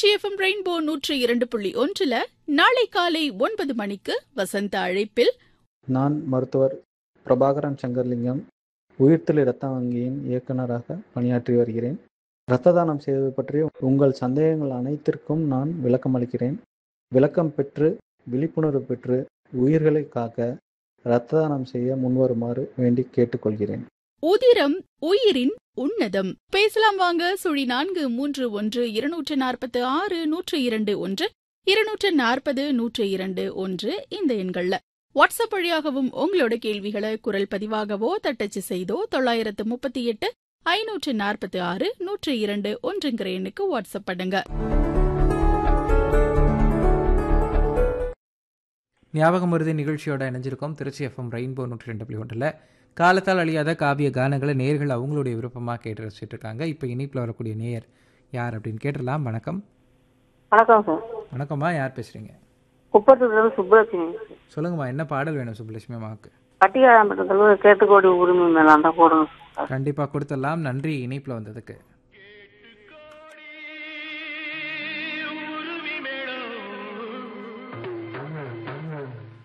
Trichy FM rainbow நூற்றி இரண்டு புள்ளி ஒன்றுல நாளை காலை ஒன்பது மணிக்கு வசந்த அழைப்பில் நான் மருத்துவர் பிரபாகரன் சங்கர்லிங்கம் உயிர்த்தெழு இரத்த வங்கியின் இயக்குநராக பணியாற்றி வருகிறேன் இரத்த தானம் செய்வது பற்றிய உங்கள் சந்தேகங்கள் அனைத்திற்கும் நான் விளக்கம் அளிக்கிறேன் விளக்கம் பெற்று விழிப்புணர்வு பெற்று உயிர்களை காக்க இரத்த தானம் செய்ய முன்வருமாறு வேண்டி கேட்டுக்கொள்கிறேன் உதிரம் உயிரின் உன்னதம் பேசலாம் வாங்க சுழி நான்கு மூன்று ஒன்று இருநூற்று நாற்பத்து ஆறு நூற்று இரண்டு ஒன்று இருநூற்று நாற்பது நூற்று இரண்டு ஒன்று இந்த எண்கள்ல வாட்ஸ்அப் வழியாகவும் உங்களோட கேள்விகளை குரல் பதிவாகவோ தட்டச்சு செய்தோ தொள்ளாயிரத்து முப்பத்தி எட்டு ஐநூற்று நாற்பத்தி ஆறு நூற்று இரண்டு ஒன்றுங்கிற எண்ணுக்கு வாட்ஸ்அப் பண்ணுங்க ஞாபகம் மருதி நிகழ்ச்சியோட இணைஞ்சிருக்கோம் திருச்சி எஃப்எம் ரெயின்போ நூற்றி ரெண்டு புள்ளி ஒன்றில் காலத்தால் அழியாத காவிய கானங்களை நேர்கள் அவங்களுடைய விருப்பமாக கேட்டு ரசிச்சுட்டு இருக்காங்க இப்போ இனிப்பில் வரக்கூடிய நேயர் யார் அப்படின்னு கேட்டுடலாம் வணக்கம் வணக்கம் சார் வணக்கம்மா யார் பேசுகிறீங்க குப்பத்தூர்லேருந்து சுப்புலட்சுமி சொல்லுங்கம்மா என்ன பாடல் வேணும் சுப்புலட்சுமி அம்மாவுக்கு கட்டிக்காரம்பட்டத்தில் கேட்டுக்கோடி உரிமை மேலாண்ட போடணும் சார் கண்டிப்பாக கொடுத்துடலாம் நன்றி இனிப்பில் வந்ததுக்கு